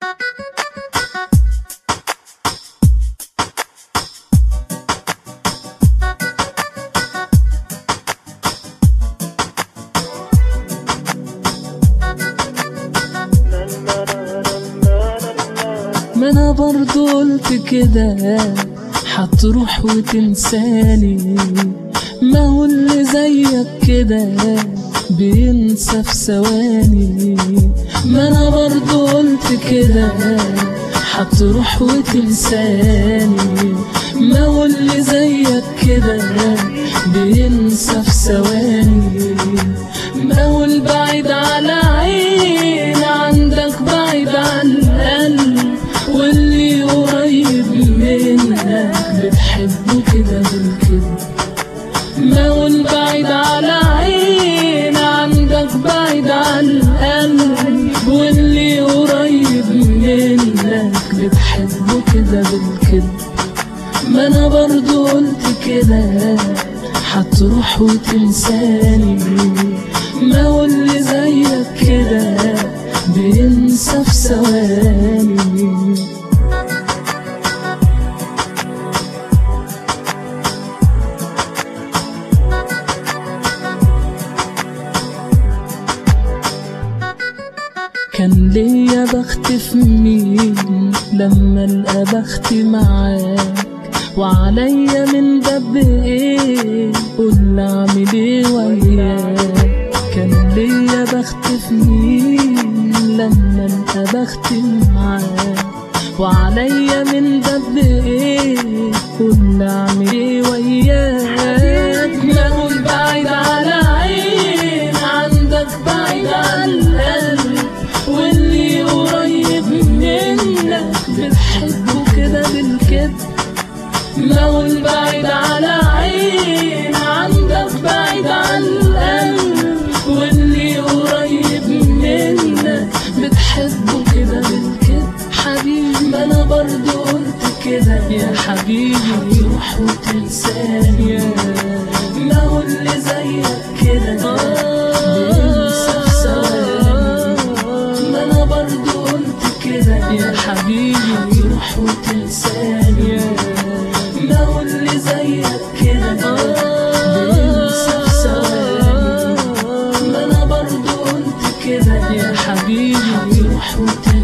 ما انا برضو قلت كده هتروح وتنساني ما هو اللي زيك كده بينسى في ثواني ما انا برضو قلت كده هتروح وتنساني ما هو اللي زيك كده بينسى في ثواني ما هو البعيد على عين عندك بعيد عن القلب واللي قريب منك بتحبه كده بالكده ما هو البعيد على عين عندك بعيد عن القلب واللي قريب منك بتحبه كده بالكده ما انا برضو قلت كده هتروح وتنساني ما هو اللي زيك كده بينسى في ثواني كان ليا بخت في مين لما القى بختي معاك وعليا من دب ايه قول اعمل ايه وياك كان ليا بخت في مين لما القى بختي معاك وعليا من دب ايه قول اعمل ايه وياك ما هو البعيد على عين عندك بعيد عن القلب واللي قريب منك بتحبه كده بالكده ما هو البعيد على عين عندك بعيد عن القلب واللي قريب منك بتحبه كده بالكده حبيبي ما انا برضو قلت كده يا حبيبي هتروح وتنساني ما هو اللي زيك كده بينسى في ثواني ما انا برضو قلت كده يا حبيبي هتروح وتنساني ما هو اللي زيك كده بينسى في ثواني ما انا برضو قلت كده يا حبيبي هتروح وتنساني